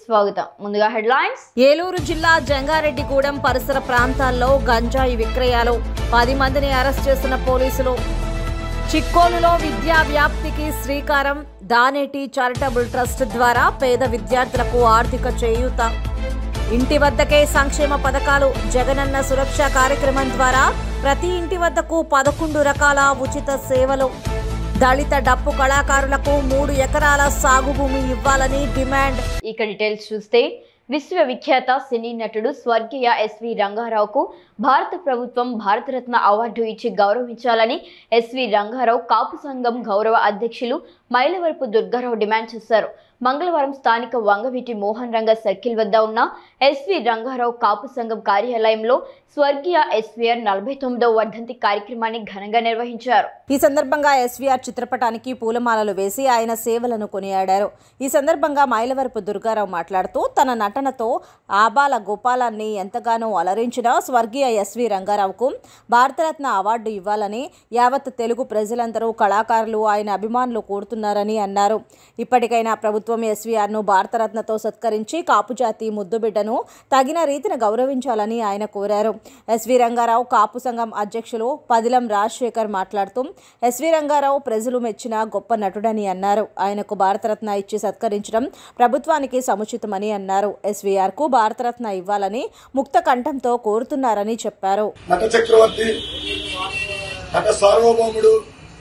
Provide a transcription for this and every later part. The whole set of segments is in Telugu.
స్వాగతం ముందుగా హెడ్లైన్స్ ఏలూరు జిల్లా జంగారెడ్డిగూడెం పరిసర ప్రాంతాల్లో గంజాయి విక్రయాలు పది మందిని అరెస్ట్ చేసిన పోలీసులు చిక్కోలులో విద్యా వ్యాప్తికి శ్రీకారం దానేటి చారిటబుల్ ట్రస్ట్ ద్వారా పేద విద్యార్థులకు ఆర్థిక చేయూత ఇంటి వద్దకే సంక్షేమ పథకాలు జగనన్న సురక్ష కార్యక్రమం ద్వారా ప్రతి ఇంటి వద్దకు పదకొండు రకాల ఉచిత సేవలు దళిత డప్పు కళాకారులకు మూడు ఎకరాల సాగు భూమి ఇవ్వాలని డిమాండ్ ఇక డీటెయిల్స్ చూస్తే విశ్వవిఖ్యాత సినీ నటుడు స్వర్గీయ ఎస్వి రంగారావుకు భారత ప్రభుత్వం భారతరత్న అవార్డు ఇచ్చి గౌరవించాలని ఎస్వి రంగారావు కాపు సంఘం గౌరవ అధ్యక్షులు మైలవరపు దుర్గారావు డిమాండ్ చేశారు మంగళవారం స్థానిక వంగవీటి మోహన్ రంగ సర్కిల్ వద్ద ఉన్న ఎస్వి రంగారావు కాపు సంఘం కార్యాలయంలో స్వర్గీయ ఎస్వీఆర్ నలభై తొమ్మిదవ వర్ధంతి కార్యక్రమాన్ని ఘనంగా నిర్వహించారు ఈ సందర్భంగా ఎస్వీఆర్ చిత్రపటానికి పూలమాలలు వేసి ఆయన సేవలను కొనియాడారు ఈ సందర్భంగా మైలవరపు దుర్గారావు మాట్లాడుతూ తన నటనతో ఆబాల గోపాలాన్ని ఎంతగానో అలరించిన స్వర్గీయ ఎస్వి రంగారావుకు భారతరత్న అవార్డు ఇవ్వాలని యావత్ తెలుగు ప్రజలందరూ కళాకారులు ఆయన అభిమానులు కోరుతున్నారని అన్నారు ఇప్పటికైనా ప్రభుత్వం ఎస్వీఆర్ను భారతరత్నతో సత్కరించి కాపుజాతి ముద్దుబిడ్డను తగిన రీతిన గౌరవించాలని ఆయన కోరారు ఎస్వి రంగారావు కాపు సంఘం అధ్యక్షులు పదిలం రాజశేఖర్ మాట్లాడుతూ ఎస్వి రంగారావు ప్రజలు మెచ్చిన గొప్ప నటుడని అన్నారు ఆయనకు భారతరత్న ఇచ్చి సత్కరించడం ప్రభుత్వానికి సముచితమని అన్నారు ఎస్వీఆర్ కు భారతరత్న ఇవ్వాలని ముక్త కంఠంతో కోరుతున్నారని చెప్పారు నట చక్రవర్తి నట సార్వభౌముడు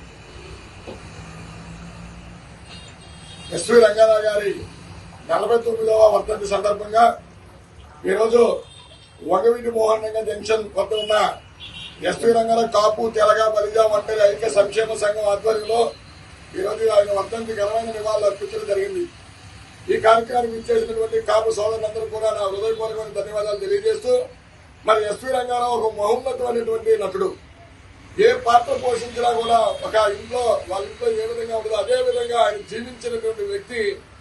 ఎస్వి రంగారావు గారి నలభై తొమ్మిదవ వర్ధంతి సందర్భంగా ఈరోజు వంగవీటి మోహన్ రంగ జంక్షన్ వద్ద ఉన్న ఎస్వి రంగారావు కాపు తెలగ బలిజ వంటరి ఐక్య సంక్షేమ సంఘం ఆధ్వర్యంలో ఈరోజు ఆయన వర్ధంతి ఘనమైన నివాళులు అర్పించడం జరిగింది ఈ కార్యక్రమానికి ఇచ్చేసినటువంటి కాపు సోదరులందరూ కూడా నా హృదయపూర్వకమైన ధన్యవాదాలు తెలియజేస్తూ మరి ఎస్వి రంగారావు ఒక మహోన్నతమైనటువంటి నటుడు ఏ పాత్ర పోషించినా కూడా ఒక ఇంట్లో వాళ్ళ ఇంట్లో ఏ విధంగా ఉండదో అదే విధంగా ఆయన జీవించినటువంటి వ్యక్తి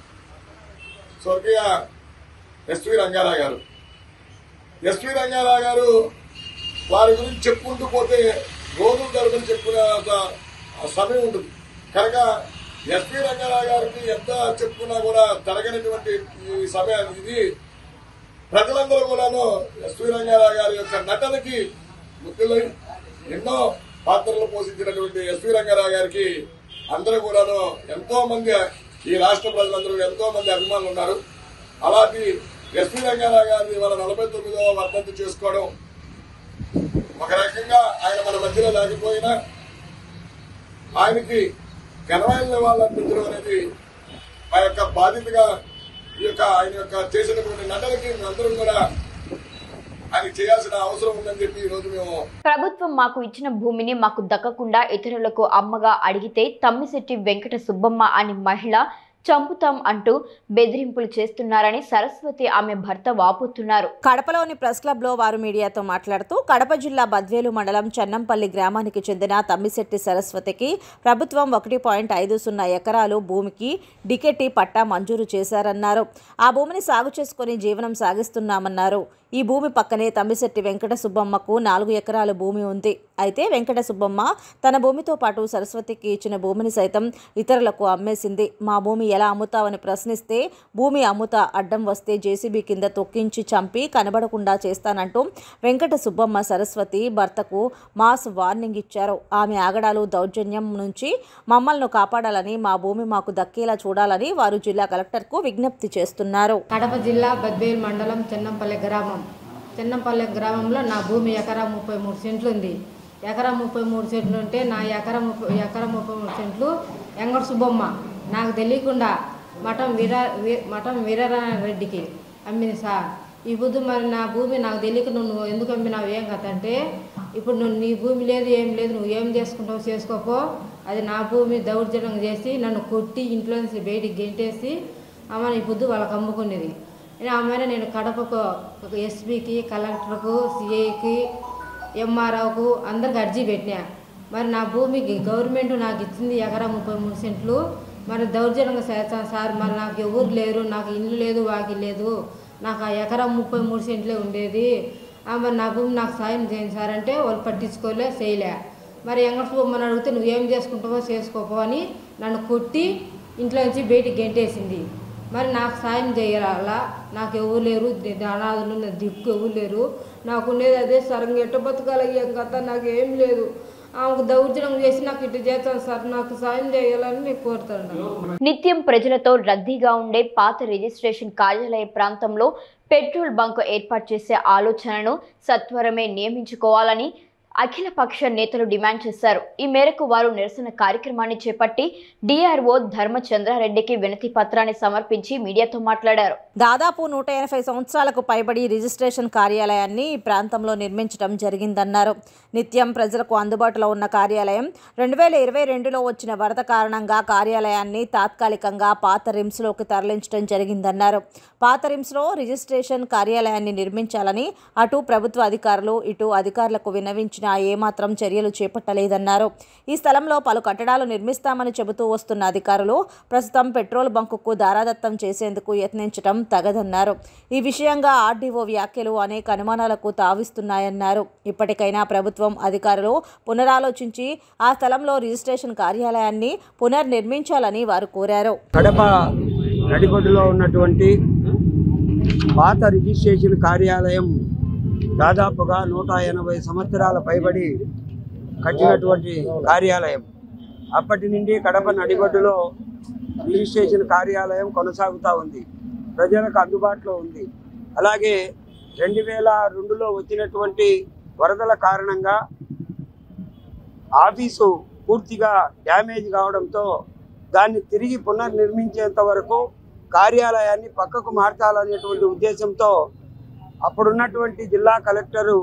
స్వర్గీయ ఎస్వి రంగారావు గారు ఎస్వి రంగారావు గారు వారి గురించి చెప్పుకుంటూ పోతే రోజుల తరబడి చెప్పుకునే ఒక సమయం ఉంటుంది కనుక ఎస్వి రంగారావు గారికి ఎంత చెప్పుకున్నా కూడా తరగనటువంటి ఈ సమయాన్ని ఇది ప్రజలందరూ కూడాను ఎస్వి రంగారావు గారి యొక్క నటనకి ముద్దులై ఎన్నో పాత్రలు పోషించినటువంటి ఎస్వి రంగారావు గారికి అందరూ కూడాను ఎంతో మంది ఈ రాష్ట్ర ప్రజలందరూ ఎంతో మంది అభిమానులు ఉన్నారు అలాంటి ఎస్వి రంగారావు గారిని వాళ్ళ నలభై తొమ్మిదవ వర్ధంతి చేసుకోవడం ఒక రకంగా ఆయన మన మధ్యలో లేకపోయినా ఆయనకి ఘనమైన నివాళులు అర్పించడం అనేది మా యొక్క బాధ్యతగా ఈ యొక్క ఆయన యొక్క చేసినటువంటి నటనకి మేమందరం కూడా ఆయన చేయాల్సిన అవసరం ఉందని చెప్పి ఈ రోజు మేము ప్రభుత్వం మాకు ఇచ్చిన భూమిని మాకు దక్కకుండా ఇతరులకు అమ్మగా అడిగితే తమ్మిశెట్టి వెంకట సుబ్బమ్మ అనే మహిళ చంపుతాం అంటూ బెదిరింపులు చేస్తున్నారని సరస్వతి ఆమె భర్త వాపోతున్నారు కడపలోని ప్రెస్ క్లబ్లో వారు మీడియాతో మాట్లాడుతూ కడప జిల్లా బద్వేలు మండలం చెన్నంపల్లి గ్రామానికి చెందిన తమ్మిశెట్టి సరస్వతికి ప్రభుత్వం ఒకటి పాయింట్ ఐదు సున్నా ఎకరాలు భూమికి డికెట్టి పట్టా మంజూరు చేశారన్నారు ఆ భూమిని సాగు చేసుకుని జీవనం సాగిస్తున్నామన్నారు ఈ భూమి పక్కనే తమ్మిశెట్టి వెంకట సుబ్బమ్మకు నాలుగు ఎకరాల భూమి ఉంది అయితే వెంకట సుబ్బమ్మ తన భూమితో పాటు సరస్వతికి ఇచ్చిన భూమిని సైతం ఇతరులకు అమ్మేసింది మా భూమి ఎలా అమ్ముతావని ప్రశ్నిస్తే భూమి అమ్ముతా అడ్డం వస్తే జేసీబీ కింద తొక్కించి చంపి కనబడకుండా చేస్తానంటూ వెంకట సుబ్బమ్మ సరస్వతి భర్తకు మాస్ వార్నింగ్ ఇచ్చారు ఆమె ఆగడాలు దౌర్జన్యం నుంచి మమ్మల్ని కాపాడాలని మా భూమి మాకు దక్కేలా చూడాలని వారు జిల్లా కలెక్టర్కు విజ్ఞప్తి చేస్తున్నారు కడప జిల్లా బద్వేల్ మండలం చెన్నంపల్లె గ్రామం చెన్నంపల్లె గ్రామంలో నా భూమి ఎకరా ముప్పై మూడు సెంట్లు ఉంది ఎకరా ముప్పై మూడు సెంట్లు ఉంటే నా ఎకరా ముప్పై ఎకరా ముప్పై మూడు సెంట్లు ఎంగడు సుబ్బమ్మ నాకు తెలియకుండా మఠం వీర వీ- మఠం వీరరెడ్డికి అమ్మింది సార్ ఈ బుద్ధి మరి నా భూమి నాకు తెలియక నువ్వు ఎందుకు అమ్మినావు ఏం కథ అంటే ఇప్పుడు నువ్వు నీ భూమి లేదు ఏం లేదు నువ్వు ఏం చేసుకుంటావు చేసుకోపో అది నా భూమి దౌర్జన్యం చేసి నన్ను కొట్టి ఇంట్లో నుంచి బయటికి గెంటేసి అమ్మ నీ బుద్ధి వాళ్ళకి అమ్ముకునేది ఆమె నేను కడపకు ఒక ఎస్పీకి కలెక్టర్కు సిఐకి ఎంఆర్ఓకు అందరికి అర్జీ పెట్టినా మరి నా భూమికి గవర్నమెంట్ నాకు ఇచ్చింది ఎకరా ముప్పై మూడు సెంట్లు మరి దౌర్జన్యంగా చేస్తాను సార్ మరి నాకు ఎవరు లేరు నాకు ఇల్లు లేదు వాకి లేదు నాకు ఆ ఎకరా ముప్పై మూడు సెంట్లే ఉండేది ఆ మరి నా భూమి నాకు సాయం చేయండి సార్ అంటే వాళ్ళు పట్టించుకోలే చేయలే మరి ఎంగడమని అడిగితే నువ్వేం చేసుకుంటావో చేసుకోపో అని నన్ను కొట్టి ఇంట్లో నుంచి బయటికి గెంటేసింది మరి నాకు సాయం చేయాలా నాకు ఎవరు లేరు ది- అనాథులు నా దిక్కు ఎవరు లేరు నాకు ఉండేది అదే సార్ ఇంక ఎట్ట బతకాలయ్యాం కదా నాకు ఏం లేదు ఆమెకు దౌర్జన్యం చేసి నాకు ఇటు చేస్తాను సార్ నాకు సాయం చేయాలని నేను కోరుతాను నిత్యం ప్రజలతో రద్దీగా ఉండే పాత రిజిస్ట్రేషన్ కార్యాలయ ప్రాంతంలో పెట్రోల్ బంక్ ఏర్పాటు చేసే ఆలోచనను సత్వరమే నియమించుకోవాలని అఖిలపక్ష నేతలు డిమాండ్ చేశారు ఈ మేరకు వారు నిరసన కార్యక్రమాన్ని చేపట్టి డిఆర్ఓ ధర్మచంద్రారెడ్డికి వినతి పత్రాన్ని సమర్పించి మీడియాతో మాట్లాడారు దాదాపు నూట ఎనభై సంవత్సరాలకు పైబడి రిజిస్ట్రేషన్ కార్యాలయాన్ని ఈ ప్రాంతంలో నిర్మించడం జరిగిందన్నారు నిత్యం ప్రజలకు అందుబాటులో ఉన్న కార్యాలయం రెండు వేల ఇరవై రెండులో వచ్చిన వరద కారణంగా కార్యాలయాన్ని తాత్కాలికంగా పాత రిమ్స్లోకి తరలించడం జరిగిందన్నారు పాత రిమ్స్లో రిజిస్ట్రేషన్ కార్యాలయాన్ని నిర్మించాలని అటు ప్రభుత్వ అధికారులు ఇటు అధికారులకు విన్నవించినా ఏమాత్రం చర్యలు చేపట్టలేదన్నారు ఈ స్థలంలో పలు కట్టడాలు నిర్మిస్తామని చెబుతూ వస్తున్న అధికారులు ప్రస్తుతం పెట్రోల్ బంకుకు దారాదత్తం చేసేందుకు యత్నించడం తగదన్నారు ఈ విషయంగా ఆర్డీఓ వ్యాఖ్యలు అనేక అనుమానాలకు తావిస్తున్నాయన్నారు ఇప్పటికైనా ప్రభుత్వం అధికారులు పునరాలోచించి ఆ స్థలంలో రిజిస్ట్రేషన్ కార్యాలయాన్ని పునర్నిర్మించాలని వారు కోరారు కడప నడిబొడ్డులో ఉన్నటువంటి పాత రిజిస్ట్రేషన్ కార్యాలయం దాదాపుగా నూట ఎనభై సంవత్సరాల పైబడి కట్టినటువంటి కార్యాలయం అప్పటి నుండి కడప నడిబొడ్డులో రిజిస్ట్రేషన్ కార్యాలయం కొనసాగుతూ ఉంది ప్రజలకు అందుబాటులో ఉంది అలాగే రెండు వేల రెండులో వచ్చినటువంటి వరదల కారణంగా ఆఫీసు పూర్తిగా డ్యామేజ్ కావడంతో దాన్ని తిరిగి పునర్నిర్మించేంత వరకు కార్యాలయాన్ని పక్కకు మార్చాలనేటువంటి ఉద్దేశంతో అప్పుడున్నటువంటి జిల్లా కలెక్టరు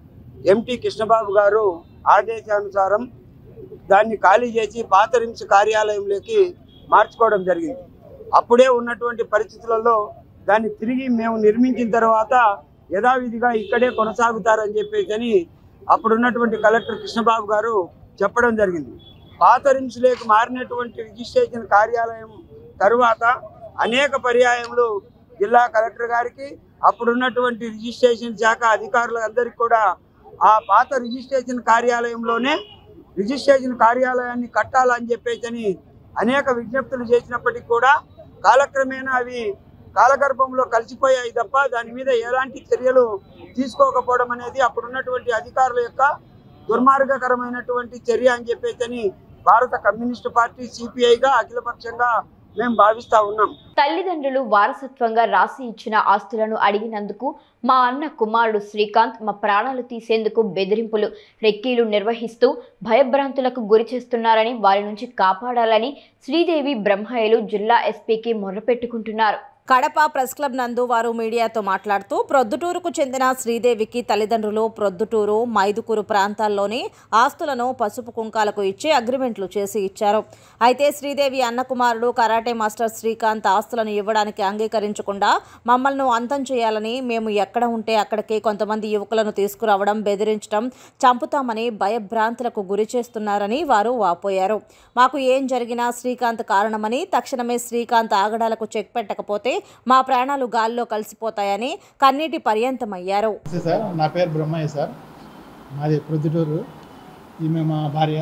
ఎంటి కృష్ణబాబు గారు ఆదేశానుసారం దాన్ని ఖాళీ చేసి పాత రిమ్స్ కార్యాలయంలోకి మార్చుకోవడం జరిగింది అప్పుడే ఉన్నటువంటి పరిస్థితులలో దాన్ని తిరిగి మేము నిర్మించిన తర్వాత యథావిధిగా ఇక్కడే కొనసాగుతారని చెప్పేసి అని అప్పుడున్నటువంటి కలెక్టర్ కృష్ణబాబు గారు చెప్పడం జరిగింది పాత రిమ్స్లోకి మారినటువంటి రిజిస్ట్రేషన్ కార్యాలయం తరువాత అనేక పర్యాయములు జిల్లా కలెక్టర్ గారికి అప్పుడున్నటువంటి రిజిస్ట్రేషన్ శాఖ అధికారులందరికీ కూడా ఆ పాత రిజిస్ట్రేషన్ కార్యాలయంలోనే రిజిస్ట్రేషన్ కార్యాలయాన్ని కట్టాలని చెప్పేసి అని అనేక విజ్ఞప్తులు చేసినప్పటికీ కూడా కాలక్రమేణా అవి కాలగర్భంలో కలిసిపోయాయి తప్ప దాని మీద ఎలాంటి చర్యలు తీసుకోకపోవడం అనేది అప్పుడున్నటువంటి అధికారుల యొక్క దుర్మార్గకరమైనటువంటి చర్య అని చెప్పేసి అని భారత కమ్యూనిస్టు పార్టీ సిపిఐగా అఖిలపక్షంగా మేము భావిస్తా ఉన్నాం తల్లిదండ్రులు వారసత్వంగా రాసి ఇచ్చిన ఆస్తులను అడిగినందుకు మా అన్న కుమారుడు శ్రీకాంత్ మా ప్రాణాలు తీసేందుకు బెదిరింపులు రెక్కీలు నిర్వహిస్తూ భయభ్రాంతులకు గురి చేస్తున్నారని వారి నుంచి కాపాడాలని శ్రీదేవి బ్రహ్మయ్యలు జిల్లా ఎస్పీకి మొర్రపెట్టుకుంటున్నారు కడప ప్రెస్ క్లబ్ నందు వారు మీడియాతో మాట్లాడుతూ ప్రొద్దుటూరుకు చెందిన శ్రీదేవికి తల్లిదండ్రులు ప్రొద్దుటూరు మైదుకూరు ప్రాంతాల్లోని ఆస్తులను పసుపు కుంకాలకు ఇచ్చి అగ్రిమెంట్లు చేసి ఇచ్చారు అయితే శ్రీదేవి అన్న కుమారుడు కరాటే మాస్టర్ శ్రీకాంత్ ఆస్తులను ఇవ్వడానికి అంగీకరించకుండా మమ్మల్ని అంతం చేయాలని మేము ఎక్కడ ఉంటే అక్కడికి కొంతమంది యువకులను తీసుకురావడం బెదిరించడం చంపుతామని భయభ్రాంతులకు గురి చేస్తున్నారని వారు వాపోయారు మాకు ఏం జరిగినా శ్రీకాంత్ కారణమని తక్షణమే శ్రీకాంత్ ఆగడాలకు చెక్ పెట్టకపోతే మా ప్రాణాలు గాల్లో కలిసిపోతాయని కన్నీటి పర్యంతమయ్యారు నమస్తే సార్ నా పేరు బ్రహ్మయ్య సార్ మాది ప్రొద్దుటూరు ఈమె మా భార్య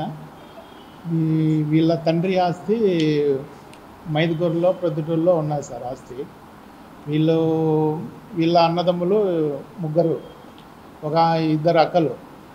ఈ వీళ్ళ తండ్రి ఆస్తి మైదుగూరులో ప్రొద్దుటూరులో ఉన్నది సార్ ఆస్తి వీళ్ళు వీళ్ళ అన్నదమ్ములు ముగ్గురు ఒక ఇద్దరు అక్కలు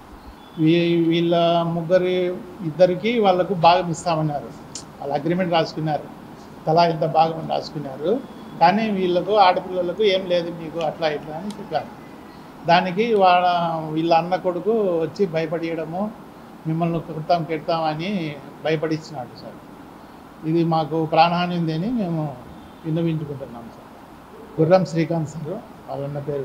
వీ వీళ్ళ ముగ్గురి ఇద్దరికి వాళ్ళకు భాగం ఇస్తామన్నారు వాళ్ళు అగ్రిమెంట్ రాసుకున్నారు తలా ఇంత భాగం రాసుకున్నారు కానీ వీళ్ళకు ఆడపిల్లలకు ఏం లేదు మీకు అట్లా ఇట్లా అని చెప్పారు దానికి వాళ్ళ వీళ్ళ అన్న కొడుకు వచ్చి భయపడియడము మిమ్మల్ని కొడతాం కెడతాం అని భయపడిచ్చినాడు సార్ ఇది మాకు ప్రాణహాని ఉంది అని మేము విన్నవించుకుంటున్నాం సార్ గుర్రం శ్రీకాంత్ సార్ వాళ్ళన్న పేరు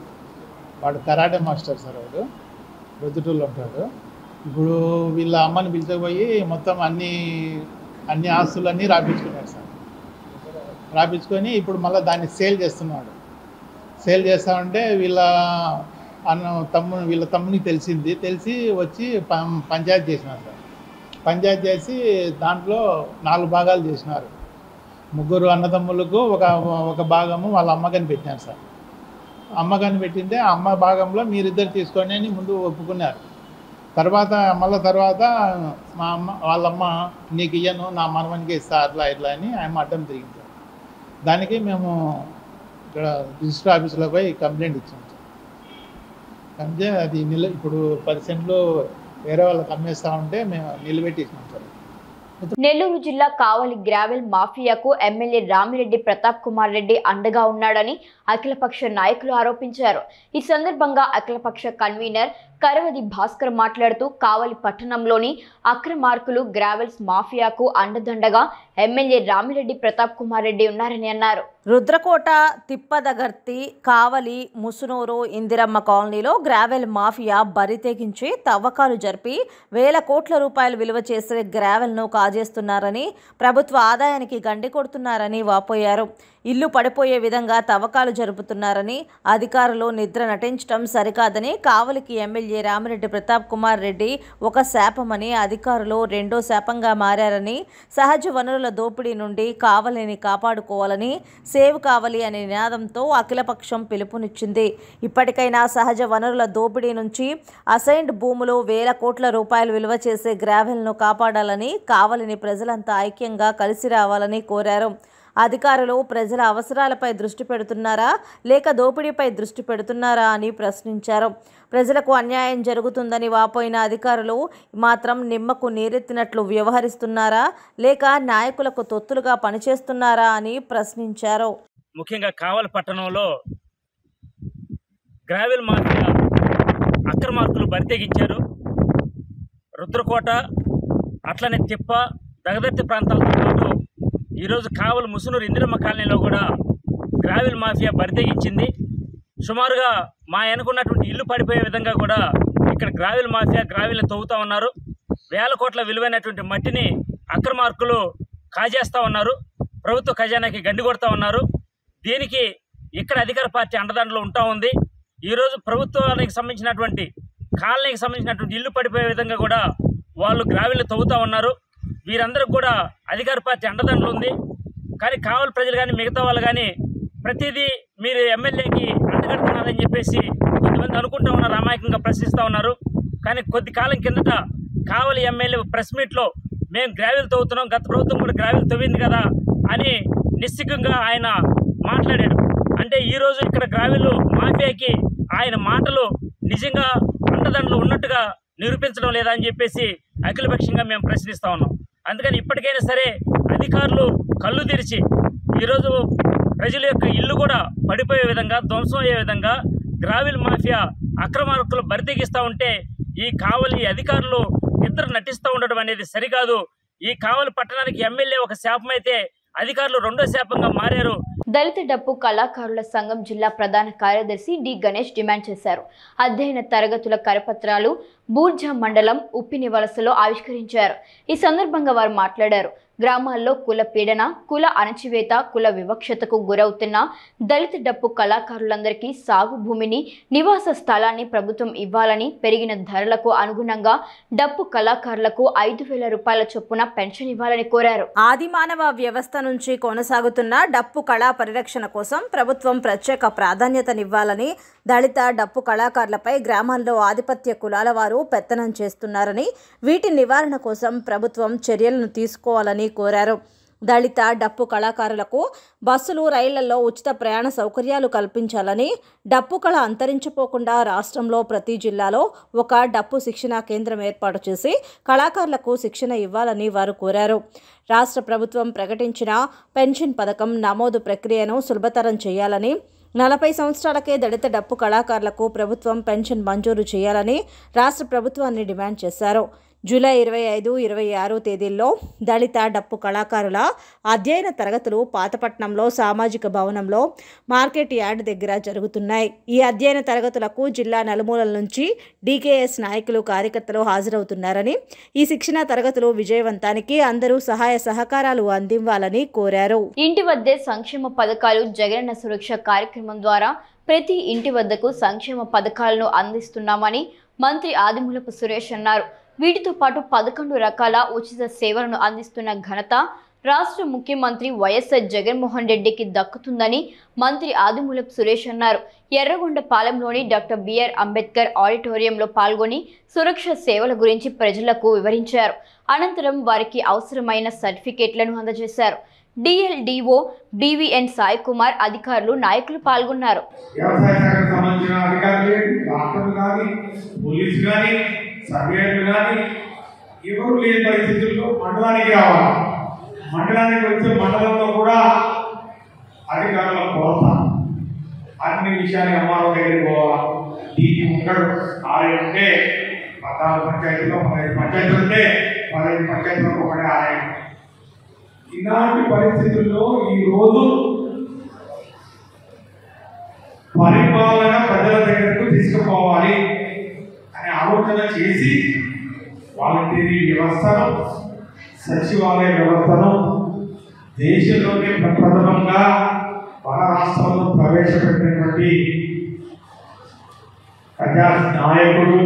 వాడు కరాటే మాస్టర్ సార్ వాడు ప్రొద్దుటూరులో ఉంటాడు ఇప్పుడు వీళ్ళ అమ్మని పిలిచకపోయి మొత్తం అన్ని అన్ని ఆస్తులన్నీ రాపించుకున్నాడు సార్ రాపించుకొని ఇప్పుడు మళ్ళీ దాన్ని సేల్ చేస్తున్నాడు సేల్ చేస్తామంటే వీళ్ళ అన్న తమ్ముడు వీళ్ళ తమ్మునికి తెలిసింది తెలిసి వచ్చి పం- పంచాయతీ చేసినారు సార్ పంచాయతీ చేసి దాంట్లో నాలుగు భాగాలు చేసినారు ముగ్గురు అన్నదమ్ములకు ఒక ఒక భాగము వాళ్ళ అమ్మకని పెట్టినారు సార్ అమ్మకని పెట్టింటే ఆ అమ్మ భాగంలో మీరిద్దరు తీసుకోండి అని ముందు ఒప్పుకున్నారు తర్వాత మళ్ళీ తర్వాత మా అమ్మ వాళ్ళమ్మ నీకు ఇయ్యను నా మనవనికి ఇస్తా అట్లా ఇట్లా అని ఆయన అడ్డం తిరిగింది సార్ దానికి మేము ఇక్కడ రిజిస్టర్ ఆఫీసులో పోయి కంప్లైంట్ ఇచ్చాం సార్ కంప్లైంట్ అది నిల ఇప్పుడు పది సెంట్లు వేరే వాళ్ళకి అమ్మేస్తా ఉంటే మేము నిలబెట్టేసినాం సార్ నెల్లూరు జిల్లా కావలి గ్రావెల్ మాఫియాకు ఎమ్మెల్యే రామిరెడ్డి ప్రతాప్ కుమార్ రెడ్డి అండగా ఉన్నాడని అఖిలపక్ష నాయకులు ఆరోపించారు ఈ సందర్భంగా అఖిలపక్ష కన్వీనర్ కరవది భాస్కర్ మాట్లాడుతూ కావలి పట్టణంలోని అక్రమార్కులు గ్రావెల్స్ మాఫియాకు అండదండగా ఎమ్మెల్యే రామిరెడ్డి ప్రతాప్ కుమార్ రెడ్డి ఉన్నారని అన్నారు రుద్రకోట తిప్పదగర్తి కావలి ముసునూరు ఇందిరమ్మ కాలనీలో గ్రావెల్ మాఫియా బరి తెగించి తవ్వకాలు జరిపి వేల కోట్ల రూపాయలు విలువ చేసే గ్రావెల్ను కాజేస్తున్నారని ప్రభుత్వ ఆదాయానికి గండి కొడుతున్నారని వాపోయారు ఇల్లు పడిపోయే విధంగా తవ్వకాలు జరుపుతున్నారని అధికారులు నిద్ర నటించడం సరికాదని కావలికి ఎమ్మెల్యే రామిరెడ్డి ప్రతాప్ కుమార్ రెడ్డి ఒక శాపమని అధికారులు రెండో శాపంగా మారారని సహజ వనరుల దోపిడీ నుండి కావలిని కాపాడుకోవాలని సేవ్ కావలి అనే నినాదంతో అఖిలపక్షం పిలుపునిచ్చింది ఇప్పటికైనా సహజ వనరుల దోపిడీ నుంచి అసైన్డ్ భూములు వేల కోట్ల రూపాయలు విలువ చేసే గ్రావెల్ను కాపాడాలని కావలిని ప్రజలంతా ఐక్యంగా కలిసి రావాలని కోరారు అధికారులు ప్రజల అవసరాలపై దృష్టి పెడుతున్నారా లేక దోపిడీపై దృష్టి పెడుతున్నారా అని ప్రశ్నించారు ప్రజలకు అన్యాయం జరుగుతుందని వాపోయిన అధికారులు మాత్రం నిమ్మకు నీరెత్తినట్లు వ్యవహరిస్తున్నారా లేక నాయకులకు తొత్తులుగా పనిచేస్తున్నారా అని ప్రశ్నించారు ముఖ్యంగా కావలి పట్టణంలో గ్రావెల్ మాఫియా అక్రమార్కులు బరితెగించారు రుద్రకోట అట్లనే తిప్ప దగదర్తి ప్రాంతాలతో పాటు ఈరోజు కావలి ముసునూరు ఇందిరమ్మ కాలనీలో కూడా గ్రావెల్ మాఫియా బరితెగించింది సుమారుగా మా అనుకున్నటువంటి ఇల్లు పడిపోయే విధంగా కూడా ఇక్కడ గ్రావెల్ మాఫియా గ్రావెల్ని తవ్వుతూ ఉన్నారు వేల కోట్ల విలువైనటువంటి మట్టిని అక్రమార్కులు కాజేస్తూ ఉన్నారు ప్రభుత్వ ఖజానాకి గండి కొడతా ఉన్నారు దీనికి ఇక్కడ అధికార పార్టీ అండదండలు ఉంటా ఉంది ఈరోజు ప్రభుత్వానికి సంబంధించినటువంటి కాలనీకి సంబంధించినటువంటి ఇల్లు పడిపోయే విధంగా కూడా వాళ్ళు గ్రావెల్ని తవ్వుతూ ఉన్నారు వీరందరికి కూడా అధికార పార్టీ అండదండలు ఉంది కానీ కావలి ప్రజలు కానీ మిగతా వాళ్ళు కానీ ప్రతిదీ మీరు ఎమ్మెల్యేకి అండగడుతున్నారని చెప్పేసి కొంతమంది అనుకుంటూ ఉన్నారు అమాయకంగా ప్రశ్నిస్తూ ఉన్నారు కానీ కొద్ది కాలం కిందట కావలి ఎమ్మెల్యే ప్రెస్ మీట్లో మేము గ్రావెల్ తవ్వుతున్నాం గత ప్రభుత్వం కూడా గ్రావెల్ తవ్వింది కదా అని నిశ్చితంగా ఆయన మాట్లాడాడు అంటే ఈరోజు ఇక్కడ గ్రావెల్ మాఫియాకి ఆయన మాటలు నిజంగా అండదండలు ఉన్నట్టుగా నిరూపించడం లేదా అని చెప్పేసి అఖిలపక్షంగా మేము ప్రశ్నిస్తా ఉన్నాం అందుకని ఇప్పటికైనా సరే అధికారులు కళ్ళు తెరిచి ఈరోజు ప్రజల యొక్క ఇల్లు కూడా పడిపోయే విధంగా ధ్వంసం అయ్యే విధంగా గ్రావిల్ మాఫియా అక్రమార్కులు బరితెగిస్తూ ఉంటే ఈ కావలి అధికారులు ఇద్దరు నటిస్తూ ఉండడం అనేది సరికాదు ఈ కావలి పట్టణానికి ఎమ్మెల్యే ఒక శాపం అయితే అధికారులు రెండో శాపంగా మారారు దళిత డప్పు కళాకారుల సంఘం జిల్లా ప్రధాన కార్యదర్శి డి గణేష్ డిమాండ్ చేశారు అధ్యయన తరగతుల కరపత్రాలు బూర్జా మండలం ఉప్పిని వలసలో ఆవిష్కరించారు ఈ సందర్భంగా వారు మాట్లాడారు గ్రామాల్లో కుల పీడన కుల అణచివేత కుల వివక్షతకు గురవుతున్న దళిత డప్పు కళాకారులందరికీ సాగు భూమిని నివాస స్థలాన్ని ప్రభుత్వం ఇవ్వాలని పెరిగిన ధరలకు అనుగుణంగా డప్పు కళాకారులకు ఐదు వేల రూపాయల చొప్పున పెన్షన్ ఇవ్వాలని కోరారు ఆదిమానవ వ్యవస్థ నుంచి కొనసాగుతున్న డప్పు కళా పరిరక్షణ కోసం ప్రభుత్వం ప్రత్యేక ప్రాధాన్యతనివ్వాలని దళిత డప్పు కళాకారులపై గ్రామాల్లో ఆధిపత్య కులాల వారు పెత్తనం చేస్తున్నారని వీటి నివారణ కోసం ప్రభుత్వం చర్యలను తీసుకోవాలని కోరారు దళిత డప్పు కళాకారులకు బస్సులు రైళ్లలో ఉచిత ప్రయాణ సౌకర్యాలు కల్పించాలని డప్పు కళ అంతరించిపోకుండా రాష్ట్రంలో ప్రతి జిల్లాలో ఒక డప్పు శిక్షణా కేంద్రం ఏర్పాటు చేసి కళాకారులకు శిక్షణ ఇవ్వాలని వారు కోరారు రాష్ట్ర ప్రభుత్వం ప్రకటించిన పెన్షన్ పథకం నమోదు ప్రక్రియను సులభతరం చేయాలని నలభై సంవత్సరాలకే దళిత డప్పు కళాకారులకు ప్రభుత్వం పెన్షన్ మంజూరు చేయాలని రాష్ట్ర ప్రభుత్వాన్ని డిమాండ్ చేశారు జూలై ఇరవై ఐదు ఇరవై ఆరు తేదీల్లో దళిత డప్పు కళాకారుల అధ్యయన తరగతులు పాతపట్నంలో సామాజిక భవనంలో మార్కెట్ యార్డ్ దగ్గర జరుగుతున్నాయి ఈ అధ్యయన తరగతులకు జిల్లా నలుమూలల నుంచి డీకేఎస్ నాయకులు కార్యకర్తలు హాజరవుతున్నారని ఈ శిక్షణ తరగతులు విజయవంతానికి అందరూ సహాయ సహకారాలు అందివ్వాలని కోరారు ఇంటి వద్దే సంక్షేమ పథకాలు జగనన్న సురక్ష కార్యక్రమం ద్వారా ప్రతి ఇంటి వద్దకు సంక్షేమ పథకాలను అందిస్తున్నామని మంత్రి ఆదిమూలపు సురేష్ అన్నారు వీటితో పాటు పదకొండు రకాల ఉచిత సేవలను అందిస్తున్న ఘనత రాష్ట్ర ముఖ్యమంత్రి వైఎస్ఆర్ జగన్మోహన్ రెడ్డికి దక్కుతుందని మంత్రి ఆదిమూలపు సురేష్ అన్నారు ఎర్రగొండపాలెంలోని డాక్టర్ బిఆర్ అంబేద్కర్ ఆడిటోరియంలో పాల్గొని సురక్ష సేవల గురించి ప్రజలకు వివరించారు అనంతరం వారికి అవసరమైన సర్టిఫికేట్లను అందజేశారు డిఎల్డిఓ డివిఎన్ సాయి కుమార్ అధికారులు నాయకులు పాల్గొన్నారు వ్యవసాయ శాఖకు సంబంధించిన అధికారులు డాక్టర్లు కానీ పోలీసు కానీ సర్వేయర్లు కానీ ఎవరు లేని పరిస్థితుల్లో మండలానికి రావాలి మండలానికి వచ్చే మండలంలో కూడా అధికారుల కొరత అన్ని విషయాలు ఎంఆర్ఓ దగ్గరికి పోవాలా దీనికి ఉండడు ఆలయం ఉంటే పద్నాలుగు పంచాయతీలో పదహైదు పంచాయతీలు ఉంటే పదహైదు పంచాయతీలకు ఒకటే ఆలయం ఇలాంటి పరిస్థితుల్లో ఈ రోజు పరిపాలన ప్రజల దగ్గరకు తీసుకుపోవాలి అనే ఆలోచన చేసి వాలంటీరీ వ్యవస్థను సచివాలయ వ్యవస్థను దేశంలోనే ప్రప్రథమంగా మన రాష్ట్రంలో ప్రవేశపెట్టినటువంటి ప్రజా నాయకుడు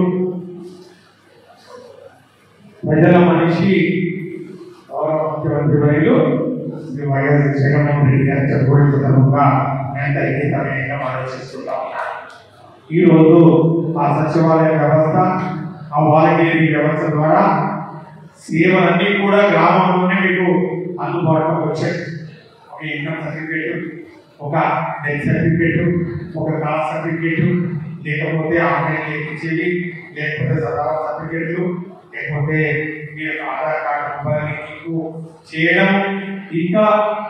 ప్రజల మనిషి గౌరవ ముఖ్యమంత్రి వర్యులు శ్రీ వైఎస్ జగన్మోహన్ రెడ్డి గారి చెప్పుకోవడం సందర్భంగా నేను అంకితమయంగా ఆలోచిస్తున్నా ఈ రోజు ఆ సచివాలయ వ్యవస్థ ఆ వాలంటీరీ వ్యవస్థ ద్వారా సేవలన్నీ కూడా గ్రామంలోనే మీకు అందుబాటులోకి వచ్చాయి ఒక ఇన్కమ్ సర్టిఫికేట్ ఒక డెత్ సర్టిఫికేట్ ఒక కాస్ట్ సర్టిఫికేట్ లేకపోతే ఆన్లైన్ చేయించేది లేకపోతే సదారా సర్టిఫికేట్లు లేకపోతే మీ యొక్క ఆధార్ కార్డు నెంబర్ని మీకు చేయడం ఇంకా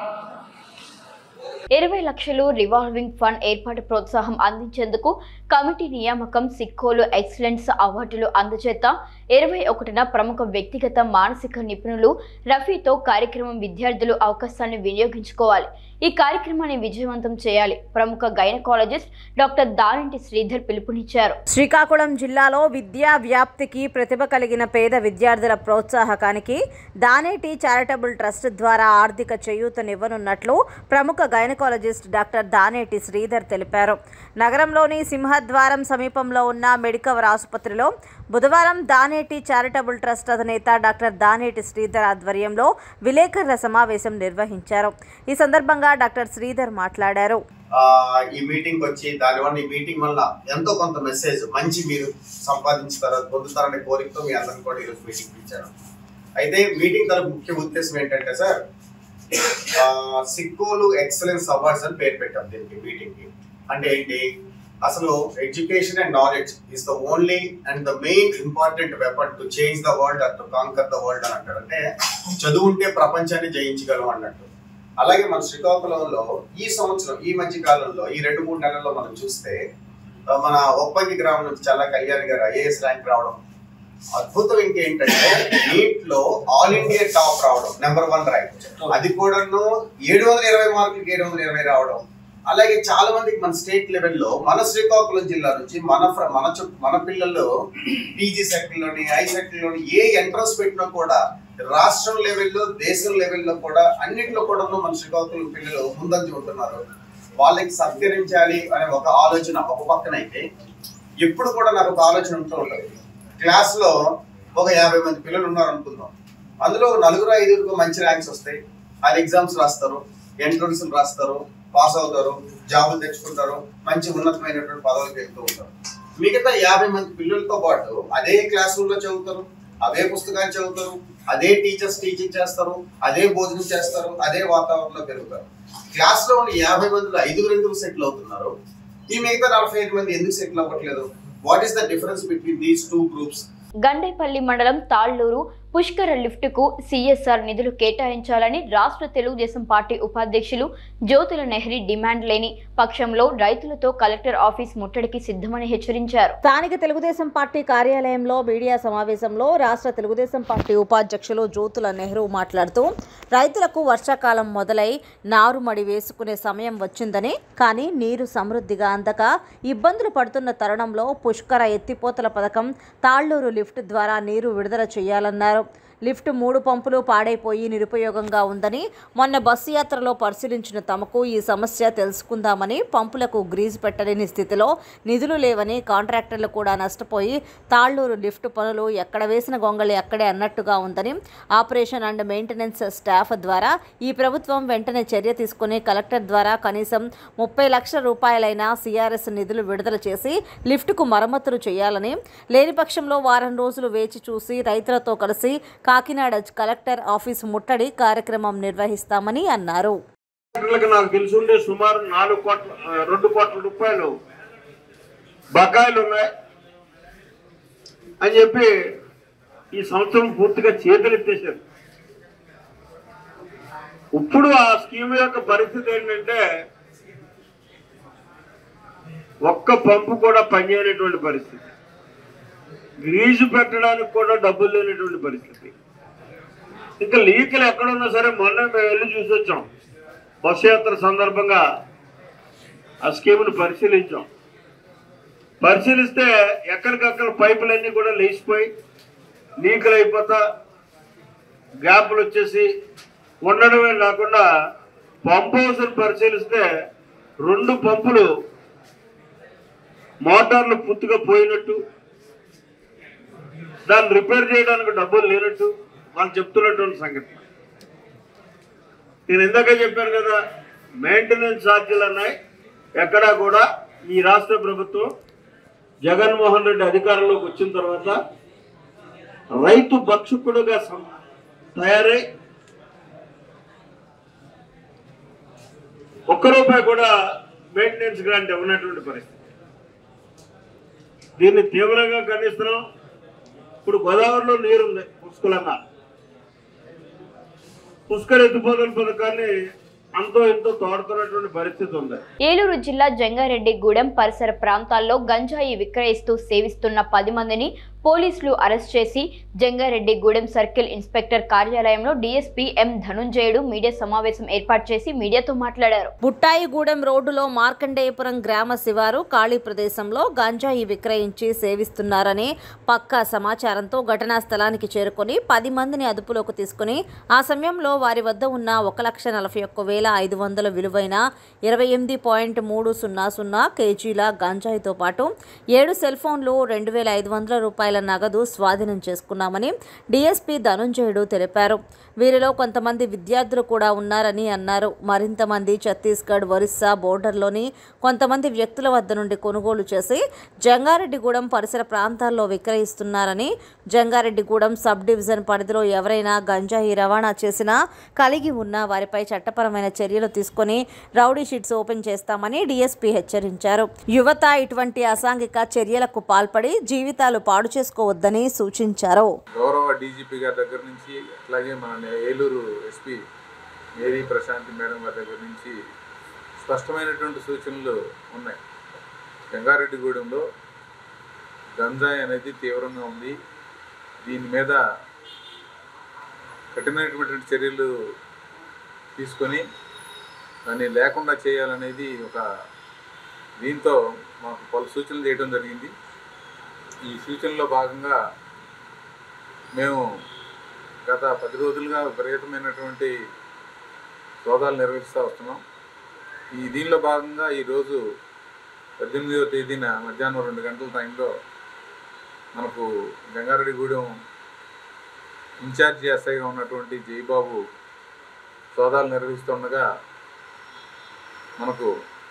ఇరవై లక్షలు రివాల్వింగ్ ఫండ్ ఏర్పాటు ప్రోత్సాహం అందించేందుకు కమిటీ నియామకం సిక్కోలు ఎక్సలెన్స్ అవార్డులు అందజేత ఇరవై ఒకటిన ప్రముఖ వ్యక్తిగత మానసిక నిపుణులు రఫీతో కార్యక్రమం విద్యార్థులు అవకాశాన్ని వినియోగించుకోవాలి ఈ కార్యక్రమాన్ని విజయవంతం చేయాలి ప్రముఖ గైనకాలజిస్ట్ డాక్టర్ దానంటి శ్రీధర్ పిలుపునిచ్చారు శ్రీకాకుళం జిల్లాలో విద్యా వ్యాప్తికి ప్రతిభ కలిగిన పేద విద్యార్థుల ప్రోత్సాహకానికి దానేటి చారిటబుల్ ట్రస్ట్ ద్వారా ఆర్థిక చేయూతనివ్వనున్నట్లు ప్రముఖ గైనకాలజిస్ట్ డాక్టర్ దానేటి శ్రీధర్ తెలిపారు నగరంలోని సింహద్వారం సమీపంలో ఉన్న మెడికవర్ ఆసుపత్రిలో బుధవారం దానేటి చారిటబుల్ ట్రస్ట్ అధినేత డాక్టర్ దానేటి శ్రీధర్ ఆధ్వర్యంలో విలేకరుల సమావేశం నిర్వహించారు ఈ సందర్భంగా డాక్టర్ శ్రీధర్ మాట్లాడారు ఆ, ఈ మీటింగ్ వచ్చి దానివల్ల ఈ మీటింగ్ వల్ల ఎంతో కొంత మెసేజ్ మంచి మీరు సంపాదించుతారు పొందుతారనే కోరికతో మీ అందరిని కూడా ఈరోజు మీటింగ్ ఇచ్చారు అయితే మీటింగ్ తన ముఖ్య ఉద్దేశం ఏంటంటే సార్ ఆ, సిక్కోలు ఎక్సలెన్స్ అవార్డ్స్ అని పేరు పెట్టాం దీనికి మీటింగ్ కి అంటే ఏంటి అసలు education and knowledge is the only and the main important weapon to change the world at to conquer the world అని అంటారు అంటే చదువు ఉంటే ప్రపంచాన్ని జయించగలం అన్నట్టు అలాగే మన శ్రీకాకుళంలో ఈ సంవత్సరం ఈ మధ్య కాలంలో ఈ రెండు మూడు నెలల్లో మనం చూస్తే ఆ, మన ఒప్పంగి గ్రామం నుంచి చాలా కళ్యాణ్ గారు ఐఏఎస్ ర్యాంక్ రావడం అద్భుతం ఇంకేంటంటే నీట్ లో ఆల్ ఇండియా టాప్ రావడం నెంబర్ వన్ ర్యాంక్ అది కూడాను ఏడు వందల ఇరవై మార్కులకి ఏడు వందల ఇరవై రావడం అలాగే చాలా మందికి మన స్టేట్ లెవెల్లో మన శ్రీకాకుళం జిల్లా నుంచి మన ఫ్ర- మన చు- మన పిల్లలు పీజీ సెక్టర్లోని ఐ సెక్టర్లోని ఏ ఎంట్రన్స్ పెట్టినా కూడా రాష్ట్రం లెవెల్లో దేశం లెవెల్లో కూడా అన్నింటిలో కూడా మన శ్రీకాకుళం పిల్లలు ముందంజ ఉంటున్నారు వాళ్ళకి సత్కరించాలి అనే ఒక ఆలోచన ఒక పక్కన అయితే ఎప్పుడు కూడా నాకు ఒక ఆలోచన ఉంటూ ఉంటుంది క్లాస్ లో ఒక యాభై మంది పిల్లలు ఉన్నారు అనుకుందాం అందులో ఒక నలుగురు ఐదుగురు మంచి ర్యాంక్స్ వస్తాయి అది ఎగ్జామ్స్ రాస్తారు ఎంట్రన్స్ రాస్తారు పాస్ అవుతారు జాబులు తెచ్చుకుంటారు మంచి ఉన్నతమైనటువంటి పదవులకు వెళ్తూ ఉంటారు మిగతా యాభై మంది పిల్లలతో పాటు అదే క్లాస్ రూమ్ లో చదువుతారు అదే పుస్తకాలు చదువుతారు అదే టీచర్స్ టీచింగ్ చేస్తారు అదే భోజనం చేస్తారు అదే వాతావరణంలో పెరుగుతారు క్లాస్ లో ఉన్న యాభై మందిలో ఐదుగురు ఎందుకు సెటిల్ అవుతున్నారు ఈ మిగతా నలభై ఐదు మంది ఎందుకు సెటిల్ అవ్వట్లేదు what is the difference between these two groups Gandepalli మండలం తాళ్లూరు పుష్కర లిఫ్టుకు సిఎస్ఆర్ నిధులు కేటాయించాలని రాష్ట్ర తెలుగుదేశం పార్టీ ఉపాధ్యక్షులు జ్యోతుల నెహ్రీ డిమాండ్ లేని పక్షంలో రైతులతో కలెక్టర్ ఆఫీస్ ముట్టడికి సిద్ధమని హెచ్చరించారు స్థానిక తెలుగుదేశం పార్టీ కార్యాలయంలో మీడియా సమావేశంలో రాష్ట్ర తెలుగుదేశం పార్టీ ఉపాధ్యక్షులు జ్యోతుల నెహ్రూ మాట్లాడుతూ రైతులకు వర్షాకాలం మొదలై నారుమడి వేసుకునే సమయం వచ్చిందని కానీ నీరు సమృద్ధిగా అందక ఇబ్బందులు పడుతున్న తరుణంలో పుష్కర ఎత్తిపోతల పథకం తాళ్లూరు లిఫ్ట్ ద్వారా నీరు విడుదల చేయాలన్నారు లిఫ్ట్ మూడు పంపులు పాడైపోయి నిరుపయోగంగా ఉందని మొన్న బస్సు యాత్రలో పరిశీలించిన తమకు ఈ సమస్య తెలుసుకుందామని పంపులకు గ్రీజు పెట్టలేని స్థితిలో నిధులు లేవని కాంట్రాక్టర్లు కూడా నష్టపోయి తాళ్లూరు లిఫ్ట్ పనులు ఎక్కడ వేసిన గొంగళి అక్కడే అన్నట్టుగా ఉందని ఆపరేషన్ అండ్ మెయింటెనెన్స్ స్టాఫ్ ద్వారా ఈ ప్రభుత్వం వెంటనే చర్య తీసుకుని కలెక్టర్ ద్వారా కనీసం ముప్పై లక్షల రూపాయలైన సిఆర్ఎస్ నిధులు విడుదల చేసి లిఫ్ట్కు మరమ్మతులు చేయాలని లేని పక్షంలో వారం రోజులు వేచి చూసి రైతులతో కలిసి కాకినాడ కలెక్టర్ ఆఫీస్ ముట్టడి కార్యక్రమం నిర్వహిస్తామని అన్నారు డాక్టర్లకు నాకు తెలుసుండే సుమారు నాలుగు కోట్ల ఆ, రెండు కోట్ల రూపాయలు బకాయిలు ఉన్నాయి అని చెప్పి ఈ సంవత్సరం పూర్తిగా చేతులెత్తేశారు ఇప్పుడు ఆ స్కీమ్ యొక్క పరిస్థితి ఏంటంటే ఒక్క పంపు కూడా పనిచేయనటువంటి పరిస్థితి గ్రీజు పెట్టడానికి కూడా డబ్బులు లేనటువంటి పరిస్థితి ఇంకా లీకులు ఎక్కడున్నా సరే మొన్న మేము వెళ్ళి చూసి వచ్చాం బస్సు యాత్ర సందర్భంగా ఆ స్కీమ్ను పరిశీలించాం పరిశీలిస్తే ఎక్కడికక్కడ పైపులన్నీ కూడా లేచిపోయి లీకులు అయిపోతా గ్యాప్లు వచ్చేసి ఉండడమే కాకుండా పంప్ హౌస్ని పరిశీలిస్తే రెండు పంపులు మోటార్లు పూర్తిగా పోయినట్టు దాన్ని రిపేర్ చేయడానికి డబ్బులు లేనట్టు వాళ్ళు చెప్తున్నటువంటి సంగతి నేను ఇందాక చెప్పాను కదా మెయింటెనెన్స్ ఛార్జీలు అన్నాయి ఎక్కడా కూడా ఈ రాష్ట్ర ప్రభుత్వం జగన్మోహన్ రెడ్డి అధికారంలోకి వచ్చిన తర్వాత రైతు భక్షకుడుగా సం- తయారై ఒక్క రూపాయి కూడా మెయింటెనెన్స్ గ్రాంట్ ఇవ్వనటువంటి పరిస్థితి దీన్ని తీవ్రంగా ఖండిస్తున్నాం ఇప్పుడు గోదావరిలో నీరుంది పుష్కలంగా పుష్కర ఎత్తిపోతల పథకాన్ని అంతో ఇంతో తోడుతున్నటువంటి పరిస్థితి ఉంది ఏలూరు జిల్లా జంగారెడ్డిగూడెం పరిసర ప్రాంతాల్లో గంజాయి విక్రయిస్తూ సేవిస్తున్న పది మందిని పోలీసులు అరెస్ట్ చేసి జంగారెడ్డిగూడెం సర్కిల్ ఇన్స్పెక్టర్ కార్యాలయంలో డీఎస్పీ ఎం ధనుంజయుడు మీడియా సమావేశం ఏర్పాటు చేసి మీడియాతో మాట్లాడారు బుట్టాయిగూడెం రోడ్డులో మార్కండేయపురం గ్రామ శివారు ఖాళీ ప్రదేశంలో గంజాయి విక్రయించి సేవిస్తున్నారనే పక్కా సమాచారంతో ఘటనా స్థలానికి చేరుకొని పది మందిని అదుపులోకి తీసుకుని ఆ సమయంలో వారి వద్ద ఉన్న ఒక లక్ష నలభై ఒక్క వేల ఐదు వందల విలువైన ఇరవై ఎనిమిది పాయింట్ మూడు సున్నా సున్నా కేజీల గంజాయితో పాటు ఏడు సెల్ ఫోన్లు రెండు వేల ఐదు వందల రూపాయల నగదు స్వాధీనం చేసుకున్నామని డీఎస్పీ ధనుంజయుడు తెలిపారు వీరిలో కొంతమంది విద్యార్థులు కూడా ఉన్నారని అన్నారు మరింత మంది ఛత్తీస్గఢ్ ఒరిస్సా బోర్డర్లోని కొంతమంది వ్యక్తుల వద్ద నుండి కొనుగోలు చేసి జంగారెడ్డిగూడెం పరిసర ప్రాంతాల్లో విక్రయిస్తున్నారని జంగారెడ్డిగూడెం సబ్ డివిజన్ పరిధిలో ఎవరైనా గంజాయి రవాణా చేసినా కలిగి ఉన్న వారిపై చట్టపరమైన చర్యలు తీసుకొని రౌడీ షీట్స్ ఓపెన్ చేస్తామని డీఎస్పీ హెచ్చరించారు యువత ఇటువంటి అసాంఘిక చర్యలకు పాల్పడి జీవితాలు పాడు చేసుకోవద్దని సూచించారు గౌరవ డీజీపీ గారి దగ్గర నుంచి అట్లాగే మన ఏలూరు ఎస్పీ మేరీ ప్రశాంతి మేడం గారి దగ్గర నుంచి స్పష్టమైనటువంటి సూచనలు ఉన్నాయి జంగారెడ్డిగూడెంలో గంజాయి అనేది తీవ్రంగా ఉంది దీని మీద కఠినమైనటువంటి చర్యలు తీసుకొని దాన్ని లేకుండా చేయాలనేది ఒక దీంతో మాకు పలు సూచనలు చేయడం జరిగింది ఈ సూచనలో భాగంగా మేము గత పది రోజులుగా విపరీతమైనటువంటి సోదాలు నిర్వహిస్తూ వస్తున్నాం ఈ దీనిలో భాగంగా ఈరోజు పద్దెనిమిదవ తేదీన మధ్యాహ్నం రెండు గంటల టైంలో మనకు గంగారెడ్డిగూడెం ఇన్ఛార్జి ఎస్ఐగా ఉన్నటువంటి జయబాబు సోదాలు నిర్వహిస్తుండగా మనకు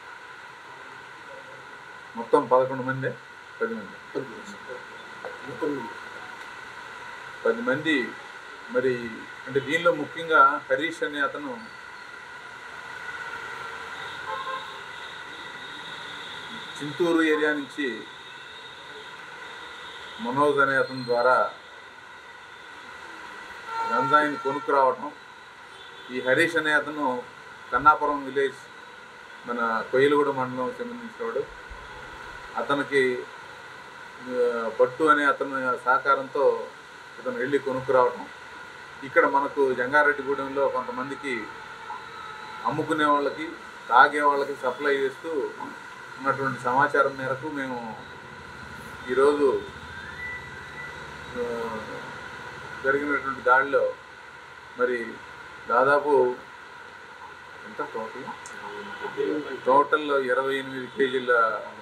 మొత్తం పదకొండు మంది పది మంది పది మంది మరి అంటే దీనిలో ముఖ్యంగా హరీష్ అనే అతను చింతూరు ఏరియా నుంచి మనోజ్ అనే అతని ద్వారా గంజాయిని కొనుక్కు రావటం ఈ హరీష్ అనే అతను కన్నాపురం విలేజ్ మన కొయ్యలగూడ మండలం సంబంధించినవాడు అతనికి ఆ, భట్టు అనే అతని సహకారంతో ఇతను వెళ్ళి కొనుక్కు రావటం ఇక్కడ మనకు జంగారెడ్డిగూడెంలో కొంతమందికి అమ్ముకునే వాళ్ళకి తాగే వాళ్ళకి సప్లై చేస్తూ ఉన్నటువంటి సమాచారం మేరకు మేము ఈరోజు ఆ, జరిగినటువంటి దాడిలో మరి దాదాపు ఎంత టోటల్ టోటల్ ఇరవై ఎనిమిది కేజీల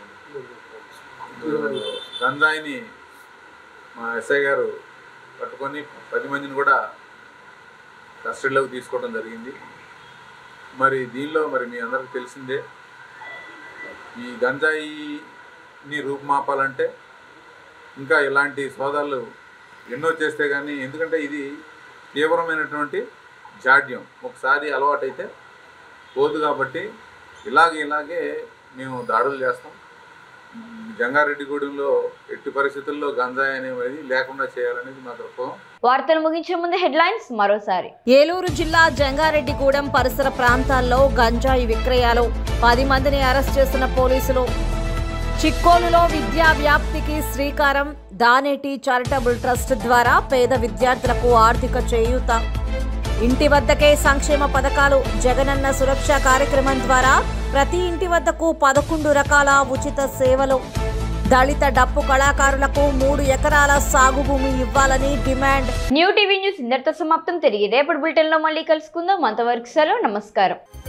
గంజాయిని మా ఎస్ఐ గారు పట్టుకొని పది మందిని కూడా కస్టడీలోకి తీసుకోవడం జరిగింది మరి దీనిలో మరి మీ అందరికి తెలిసిందే ఈ గంజాయిని రూపుమాపాలంటే ఇంకా ఇలాంటి సోదాలు ఎన్నో చేస్తే కానీ ఎందుకంటే ఇది తీవ్రమైనటువంటి జాడ్యం ఒకసారి అలవాటైతే పోదు కాబట్టి ఇలాగే ఇలాగే మేము దాడులు చేస్తాం జంగారెడ్డిగూడెంలో ఎట్టి పరిస్థితుల్లో గంజాయి అనేది లేకుండా చేయాలనేది మా దృక్పథం వార్తలు ముగించే ముందు హెడ్లైన్స్ మరోసారి ఏలూరు జిల్లా జంగారెడ్డిగూడెం పరిసర ప్రాంతాల్లో గంజాయి విక్రయాలు పది మందిని అరెస్ట్ చేసిన పోలీసులు చిక్కోలులో విద్యా వ్యాప్తికి శ్రీకారం దానేటి చారిటబుల్ ట్రస్ట్ ద్వారా పేద విద్యార్థులకు ఆర్థిక చేయూత ఇంటి వద్దకే సంక్షేమ పథకాలు జగనన్న సురక్ష కార్యక్రమం ద్వారా ప్రతి ఇంటి వద్దకు పదకొండు రకాల ఉచిత సేవలు దళిత డప్పు కళాకారులకు మూడు ఎకరాల సాగు భూమి ఇవ్వాలని డిమాండ్ న్యూ టీవీ న్యూస్ ఇందరితో సమాప్తం తిరిగి రేపటి బులెటిన్లో మళ్ళీ కలుసుకుందాం అంతవరకు సెలవు నమస్కారం